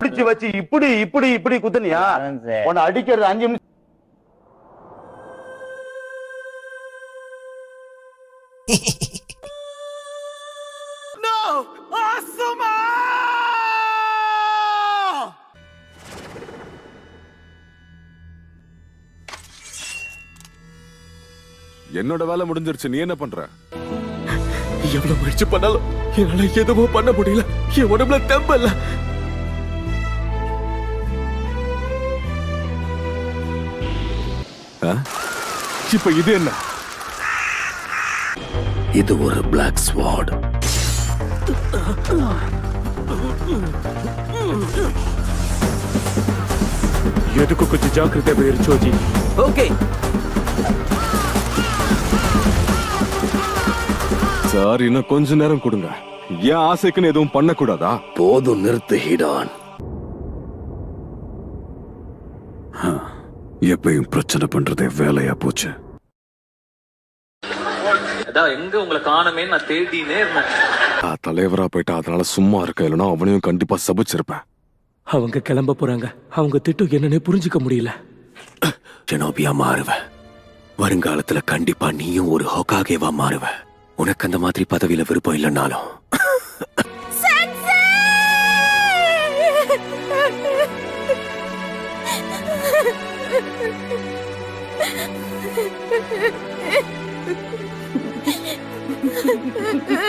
பிடிச்சு வச்சு இப்படி இப்படி இப்படி குத்துனியா உன்னை அடிக்கிறது அஞ்சு நிமிஷம் என்னோட வேலை முடிஞ்சிருச்சு நீ என்ன பண்ற எவ்வளவு முயற்சி பண்ணாலும் என்னால எதுவும் பண்ண முடியல என் உடம்புல தெம்பல்ல ஆ? இப்ப இது என்ன இது ஒரு பிளாக் ஸ்வாட் எதுக்கு கொஞ்சம் ஜாக்கிரதை போயிரு சோஜி ஓகே சார் இன்னும் கொஞ்ச நேரம் கொடுங்க என் ஆசைக்குன்னு எதுவும் பண்ணக்கூடாதா போதும் நிறுத்து ஹீடான் எப்பயும் பிரச்சனை பண்றதே வேலையா போச்சு அதான் எங்க உங்களை காணமேன்னு நான் தேடினே இருந்தேன் நான் தலைவரா போயிட்டா அதனால சும்மா இருக்க இல்லைன்னா அவனையும் கண்டிப்பா சபிச்சிருப்பேன் அவங்க கிளம்ப போறாங்க அவங்க திட்டம் என்னன்னே புரிஞ்சுக்க முடியல ஜெனோபியா மாறுவ வருங்காலத்துல கண்டிப்பா நீயும் ஒரு ஹொகாகேவா மாறுவ உனக்கு அந்த மாதிரி பதவியில விருப்பம் இல்லைன்னாலும் Ha ha ha!